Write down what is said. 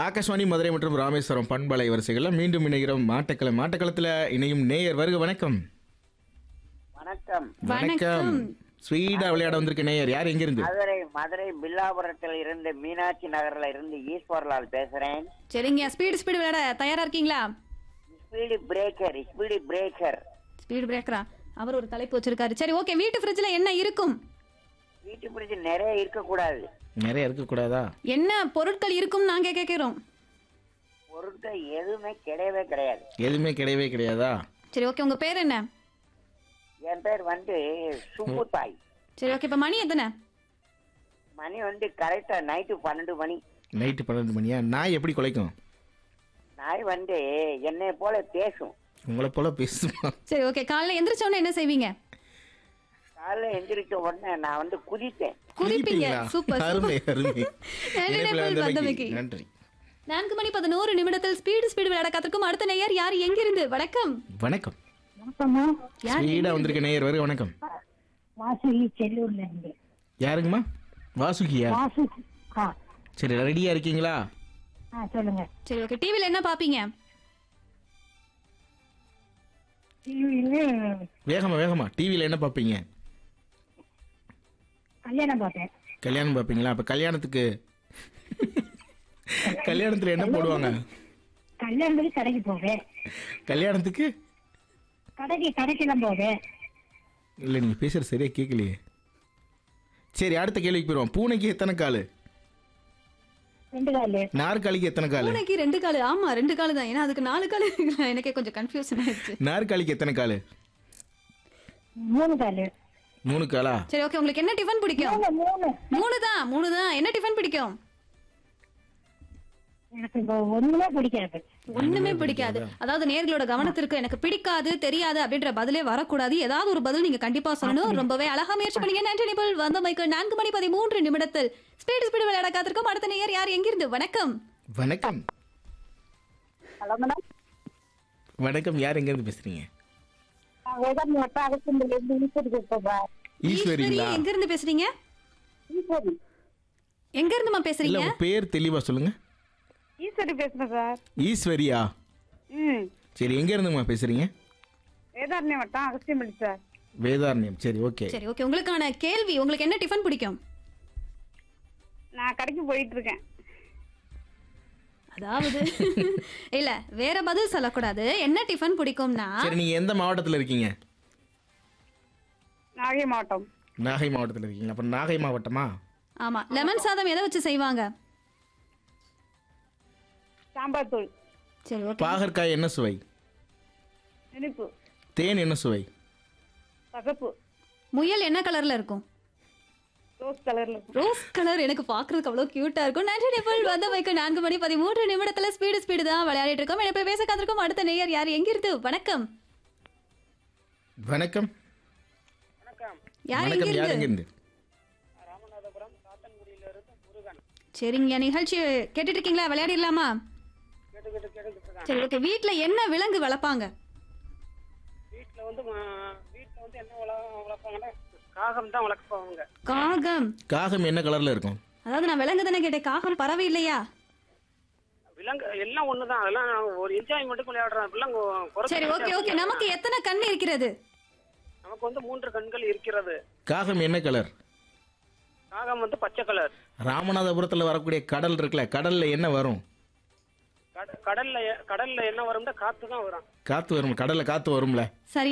ஆகாஷ்வாணி மதுரை மற்றும் ராமேஸ்வரம் பண்பலை வரிசைகளில் மீண்டும் இணைகிறோம் மாட்டக்களம் மாட்டக்களத்தில் இணையும் நேயர் வருக வணக்கம் வணக்கம் வணக்கம் ஸ்வீடா விளையாட வந்திருக்க நேயர் யார் எங்கிருந்து மதுரை மதுரை பில்லாபுரத்தில் இருந்து மீனாட்சி நகர்ல இருந்து ஈஸ்வர்லால் பேசுறேன் சரிங்க ஸ்பீடு ஸ்பீடு விளையாட தயாரா இருக்கீங்களா speed breaker speed breaker speed பிரேக்கரா அவர் ஒரு தலைப்பு வச்சிருக்காரு சரி ஓகே வீட்டு ஃப்ரிட்ஜில் என்ன இருக்கும் வீட்டு பிடிச்சி நிறைய இருக்கக்கூடாது நிறைய இருக்கக்கூடாதா என்ன பொருட்கள் இருக்கும் நாங்க கேட்கிறோம் பொருட்கள் எதுவுமே கிடையவே கிடையாது எதுவுமே கிடையவே கிடையாதா சரி ஓகே உங்க பேர் என்ன என் பேர் வந்து சுப்புத்தாய் சரி ஓகே இப்போ மணி எத்தனை மணி வந்து கரெக்டா நைட்டு பன்னெண்டு மணி நைட்டு பன்னெண்டு மணியா நாய் எப்படி குலைக்கும் நாய் வந்து என்னை போல பேசும் உங்களை போல பேசுமா சரி ஓகே காலைல எந்திரிச்ச உடனே என்ன செய்வீங்க காலைல எந்திரிச்ச உடனே நான் வந்து குதித்தேன் குதிப்பீங்க குதிப்பீங்களா? சூப்பர் அருமை அருமை நன்றி, இணைப்பில் நேபிள் வந்தமைக்கு வந்தமைக்கு. நன்றி நான்கு மணி பதினோரு நிமிடத்தில் ஸ்பீடு ஸ்பீடு விளையாட காத்திருக்கும் அடுத்த நேயர் யார் எங்கிருந்து வணக்கம் வணக்கம் யார் ஸ்வீடா வந்திருக்க நேயர் வருக வணக்கம் வாசுகி செல்லூர்ல இருந்து யாருங்கம்மா வாசுகியா வாசு ஆ சரி ரெடியா இருக்கீங்களா ஆ சொல்லுங்க சரி ஓகே டிவில என்ன பாப்பீங்க டிவியில வேகமா வேகமா டிவியில் என்ன பார்ப்பீங்க கல்யாணம் பார்த்தேன் கல்யாணம் பார்ப்பீங்களா அப்போ கல்யாணத்துக்கு கல்யாணத்தில் என்ன போடுவாங்க கல்யாணத்துக்கு கடைக்கு போவேன் கல்யாணத்துக்கு கடைக்கு கடைக்கெல்லாம் போவேன் இல்லை நீங்கள் பேசுகிற சரியா கேட்கலையே சரி அடுத்த கேள்விக்கு போயிடுவோம் பூனைக்கு எத்தனை கால் ரெண்டு காலு நாற்காலிக்கு எத்தனை கால் பூனைக்கு ரெண்டு காலு ஆமா ரெண்டு காலு தான் ஏன்னா அதுக்கு நாலு காலு இருக்குல்ல. எனக்கே கொஞ்சம் கன்ஃபியூஷன் ஆயிடுச்சு நாற்காலிக்கு எத்தனை கால் மூணு காலு மூணு காலா சரி ஓகே உங்களுக்கு என்ன டிஃபன் பிடிக்கும் மூணு மூணு மூணு தான் மூணு தான் என்ன டிஃபன் பிடிக்கும் எனக்கு இப்போ ஒண்ணுமே பிடிக்காது ஒண்ணுமே பிடிக்காது அதாவது நேர்களோட கவனத்திற்கு எனக்கு பிடிக்காது தெரியாது அப்படின்ற பதிலே வரக்கூடாது ஏதாவது ஒரு பதில் நீங்க கண்டிப்பா சொல்லணும் ரொம்பவே அழகா முயற்சி பண்ணீங்க நன்றி நிபுள் வந்த மைக்கு நான்கு மணி பதிமூன்று நிமிடத்தில் ஸ்பீடு ஸ்பீடு விளையாட காத்திருக்கும் அடுத்த நேயர் யார் எங்கிருந்து வணக்கம் வணக்கம் ஹலோ மேடம் வணக்கம் யார் எங்கேருந்து பேசுறீங்க வேதாந்தி வட்டம் அகத்தியம்புல இருந்து ஈஸ்வரி பேசுறேன் ஈஸ்வரி ஈஸ்வரிங்களா எங்க இருந்து பேசுறீங்க ஈஸ்வரி எங்க இருந்துமா இல்லை பேசுறீங்க உங்க பேர் தெளிவா சொல்லுங்க ஈஸ்வரி பேசுறேன் சார் ஈஸ்வரியா ம் சரி எங்க இருந்துமா பேசுறீங்க வேதாரண்யம் வட்டம் அகஸ்தியம்பள்ளி சார் வேதாரண்யம் சரி ஓகே சரி ஓகே உங்களுக்கான கேள்வி உங்களுக்கு என்ன டிஃபன் பிடிக்கும் நான் கடைக்கு போயிட்டு இருக்கேன் அதாவது இல்ல வேற பதில் சொல்லக்கூடாது என்ன டிஃபன் பிடிக்கும்னா சரி நீங்க எந்த மாவட்டத்தில் இருக்கீங்க நாகை மாவட்டம் நாகை மாவட்டத்தில் இருக்கீங்க அப்போ நாகை மாவட்டமா ஆமா லெமன் சாதம் எதை வச்சு செய்வாங்க சாம்பார் தூள் சரி ஓகே பாகற்காய் என்ன சுவை இனிப்பு தேன் என்ன சுவை பகப்பு முயல் என்ன கலர்ல இருக்கும் ரோஸ் கலர்ல ரோஸ் கலர் எனக்கு பாக்குறதுக்கு அவ்வளவு கியூட்டா இருக்கும் நன்றி நிபுள் வந்த வைக்க நான்கு மணி பதிமூன்று நிமிடத்துல ஸ்பீடு ஸ்பீடு தான் விளையாடிட்டு இருக்கோம் எனக்கு பேச காத்திருக்கோம் அடுத்த நேயர் யார் எங்க இருந்து வணக்கம் வணக்கம் யார் எங்க வணக்கம் யார் இருந்து எங்கிருந்து சரிங்க நிகழ்ச்சி கேட்டுட்டு இருக்கீங்களா விளையாடிடலாமா சரி ஓகே வீட்ல என்ன விலங்கு வளர்ப்பாங்க வீட்ல வந்து ம- வீட்ல வந்து என்ன வள வளர்ப்பாங்கன்னா காகம் தான் வளர்ப்பாங்க காகம் காகம் என்ன கலர்ல இருக்கும் அதாவது நான் விலங்கு தானே கேட்டேன் காகம் பறவை இல்லையா விலங்கு எல்லாம் ஒண்ணுதான் அதெல்லாம் ஒரு என்ஜாய்மெண்ட்டுக்கு விளையாடுறோம் விலங்கு குறைச்சு சரி ஓகே ஓகே நமக்கு எத்தனை கண் இருக்கிறது நமக்கு வந்து மூன்று கண்கள் இருக்கிறது காகம் என்ன கலர் காகம் வந்து பச்சை கலர் ராமநாதபுரத்தில் வரக்கூடிய கடல் இருக்குல்ல கடல்ல என்ன வரும் கட- கடல்ல எ- கடல்ல என்ன வரும்னா காத்து தான் வரும் காத்து வரும் கடல்ல காத்து வரும்ல சரி